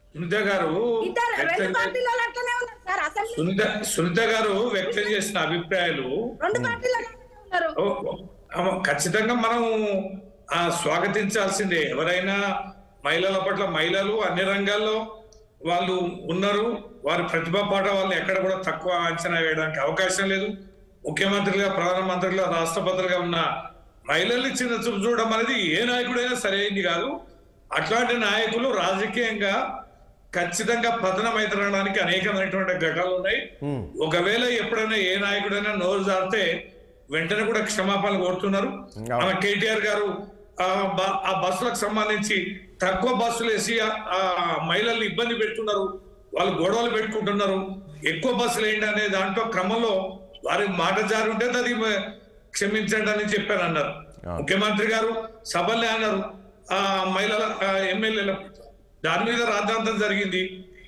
సునీత గారు ఇద్దరు రెండు వ్యక్తం చే- పార్టీలలో అట్లనే ఉన్నారు సార్ అసెంబ్లీ సునీత సునీత గారు వ్యక్తం చేసిన అభిప్రాయాలు రెండు పార్టీలలో అట్లనే ఉన్నారు ఓ, ఓ, ఆ, ఖచ్చితంగా మనం ఆ స్వాగతించాల్సిందే ఎవరైనా మహిళల పట్ల మహిళలు అన్ని రంగాల్లో వాళ్ళు ఉన్నారు వారి ప్రతిభా పాట వాళ్ళని ఎక్కడ కూడా తక్కువ అంచనా వేయడానికి అవకాశం లేదు ముఖ్యమంత్రిగా ప్రధానమంత్రిగా రాష్ట్రపతిగా ఉన్న మహిళల్ని చిన్న చూపు చూడడం అనేది ఏ నాయకుడైనా సరైంది కాదు అట్లాంటి నాయకులు రాజకీయంగా ఖచ్చితంగా పతనం అవుతుండడానికి అనేకమైనటువంటి ఘటాలు ఉన్నాయి ఉమ్. ఒకవేళ ఎప్పుడైనా ఏ నాయకుడైనా నోరు జారితే వెంటనే కూడా క్షమాపణలు కోరుతున్నారు అవును. మన కేటీఆర్ గారు ఆ బ- ఆ బస్సులకు సంబంధించి తక్కువ బస్సులు వేసి ఆ- ఆ మహిళల్ని ఇబ్బంది పెడుతున్నారు వాళ్ళు గొడవలు పెట్టుకుంటున్నారు ఎక్కువ బస్సులు ఏంటి అనే దాంట్లో క్రమంలో వారి మాట జారి ఉంటే అది మ- క్షమించండి అని చెప్పారు అన్నారు అవును. ముఖ్యమంత్రి గారు సభలే అన్నారు ఆ మహిళల ఎమ్మెల్యేల దాని మీద రాద్ధాంతం జరిగింది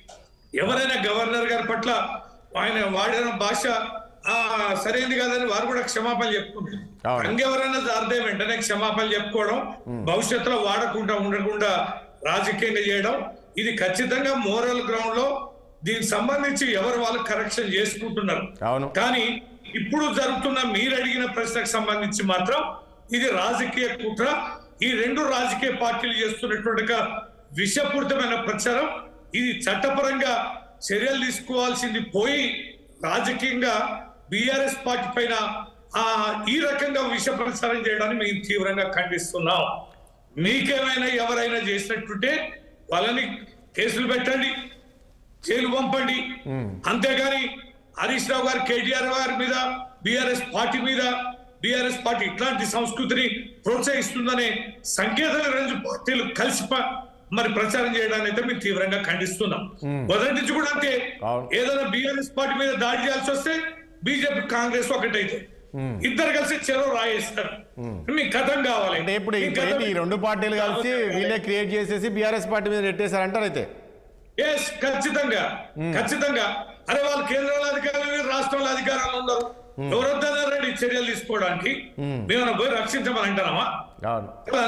ఎవరైనా గవర్నర్ గారి పట్ల ఆయన వాడిన భాష ఆ సరైనది కాదని వారు కూడా క్షమాపణ చెప్పుకుంటారు అవును. ఇంకెవరైనా జారితే వెంటనే క్షమాపణ చెప్పుకోవడం భవిష్యత్తులో వాడకుండా ఉండకుండా రాజకీయంగా చేయడం ఇది ఖచ్చితంగా మోరల్ గ్రౌండ్ లో దీనికి సంబంధించి ఎవరు వాళ్ళు కరెక్షన్ చేసుకుంటున్నారు అవును కానీ ఇప్పుడు జరుగుతున్న మీరు అడిగిన ప్రశ్నకు సంబంధించి మాత్రం ఇది రాజకీయ కుట్ర ఈ రెండు రాజకీయ పార్టీలు చేస్తున్నటువంటి ఒక విషపూరితమైన ప్రచారం ఇది చట్టపరంగా చర్యలు తీసుకోవాల్సింది పోయి రాజకీయంగా బీఆర్ఎస్ పార్టీ పైన ఆ ఈ రకంగా విష ప్రచారం చేయడాన్ని మేము తీవ్రంగా ఖండిస్తున్నాం మీకేమైనా ఎవరైనా చేసినట్టుంటే వాళ్ళని కేసులు పెట్టండి జైలు పంపండి అంతేగాని హరీష్ రావు గారు కేటీఆర్ గారి మీద బీఆర్ఎస్ పార్టీ మీద బీఆర్ఎస్ పార్టీ ఇట్లాంటి సంస్కృతిని ప్రోత్సహిస్తుందనే సంకేతాలు రెండు పార్టీలు కలిసి ప- మరి ప్రచారం చేయడాన్ని అయితే మేము తీవ్రంగా ఖండిస్తున్నాం మొదటి నుంచి కూడా అంతే అవును. ఏదైనా బీఆర్ఎస్ పార్టీ మీద దాడి చేయాల్సి వస్తే బీజేపీ కాంగ్రెస్ ఒకటైతే ఇద్దరు కలిసి చెరవ రాయేస్తారు మీకు కథం కావాలి అంటే ఇప్పుడు మీ ఇప్పుడు కథం- ఏంటి ఈ రెండు పార్టీలు కలిసి వీళ్ళే క్రియేట్ చేసేసి బీఆర్ఎస్ పార్టీ మీద నెట్టేశారంటారు అయితే ఎస్ ఖచ్చితంగా ఖచ్చితంగా అరే వాళ్ళు కేంద్రంలో అధికారులు ఉన్నారు, రాష్ట్రంలో అధికారాలు ఉన్నారు ఎవరొద్దన్నారండి చర్యలు తీసుకోవడానికి మేము పోయి రక్షించమని అంటామా అవును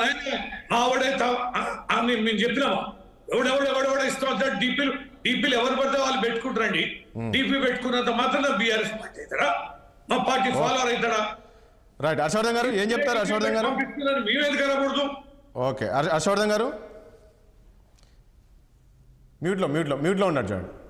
ఆవిడే అని మేము చెప్పినామా ఎవడెవడు ఎవడెవడ ఇష్టం వస్తాడు డీపీలు డీపీలు ఎవరు పడితే వాళ్ళు పెట్టుకుంటారండి డీపీ పెట్టుకున్నంత మాత్రం బీఆర్ఎస్ పార్టీ అవుతారా మా పార్టీ ఫాలోవర్ అవుతాడా రైట్ హర్షవర్ధన్ గారు ఏం చెప్తారు హర్షవర్ధన్ గారు పంపిస్తున్నారని మేమేది కనకూడదు ఓకే హర్ష- హర్షవర్ధన్ గారు మ్యూట్లో మ్యూట్లో మ్యూట్లో ఉన్నాడు చూడండి